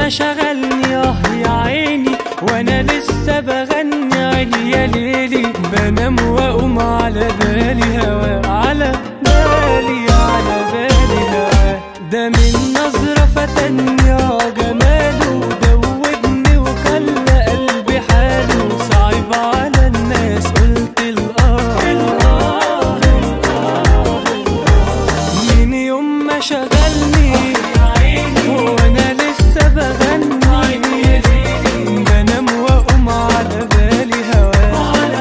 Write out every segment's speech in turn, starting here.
ما شغلني اه يا عيني وانا لسه بغني عيني يا ليلي بنام واقوم على بالي هوا على بالي على بالي هوا ده من نظرة فتني اه جماله دوبني وخلى قلبي حاله صعب على الناس قلت الآه من يوم ما شغلني وانا لسه بغني بنام واقوم على بالي هوا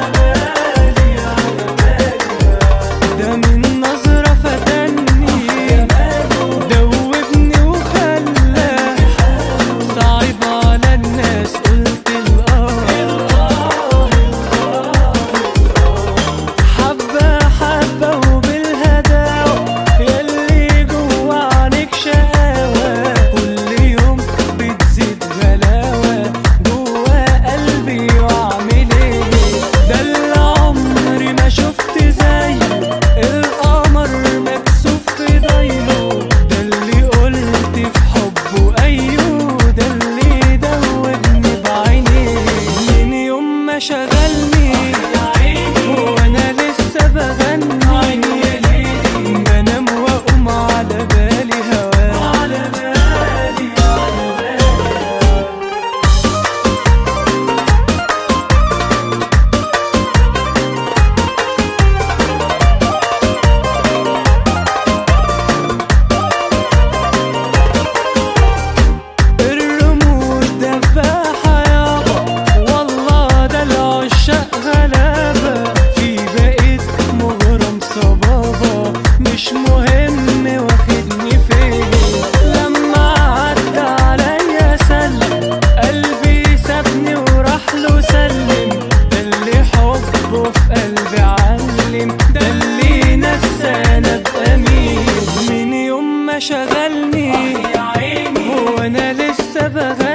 ده من نظرة فتني دوبني وخلى صعب على الناس قلت الآه حبة حبة وبالهداوة يلي جوا عنك شقاوة كل يوم بتزيد غلاوة جوا قلبي واعمل ايه ده اللي عمري ما شفت زيه القمر مكسوف في ضيله ده اللي قلت في حبه ايوه ده اللي دوبني بعينيه من يوم ما شغلني وانا لسه بغني بنام واقوم على بالي هوا على بالي على بالي الرموز دباحة يابا والله ده العشاق غلابة في بقيت مغرم صبابة مش مهم واخدني فين لما عدى عليا سلم قلبي سابني وراح له سلم ده اللي حبه في قلبي علم ده اللي نسانا ابقى مين من يوم ما شغلني وانا لسه بغني